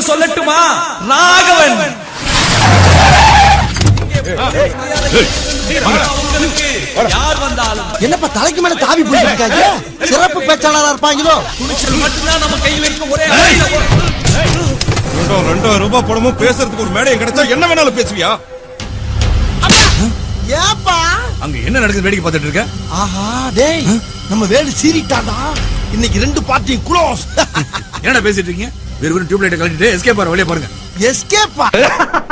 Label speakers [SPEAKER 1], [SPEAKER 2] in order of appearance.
[SPEAKER 1] சொல்லட்டுமா ராகவன் உங்களுக்கு யார் வந்தாலும்
[SPEAKER 2] என்னப்பா தலைக்கு மேல தாவி போயிருக்காங்க சிறப்பு பேச்சாளரா இருப்பாங்களோ
[SPEAKER 1] துணிச்சல் மட்டும்தான் நம்ம கையில் இருக்க ஒரே ஆயுதம்.
[SPEAKER 3] ரெண்டாயிரம் ரெண்டாயிரம் ரூபாய் பணமும் பேசுறதுக்கு ஒரு மேடையை கிடைச்சா என்ன வேணாலும் பேசுவியா
[SPEAKER 2] ஏப்பா
[SPEAKER 3] அங்க என்ன நடக்குது வேடிக்கை பார்த்துட்டு இருக்க
[SPEAKER 2] ஆஹா டேய் நம்ம வேலு சீறிட்டாடா இன்னைக்கு ரெண்டு பார்ட்டியும் க்ளோஸ்
[SPEAKER 3] என்னடா பேசிட்டு இருக்கீங்க வெறும் டியூப் லைட்டை கழட்டிட்டு எஸ்கேப் ஆற வழியா பாருங்க
[SPEAKER 2] எஸ்கேப்பா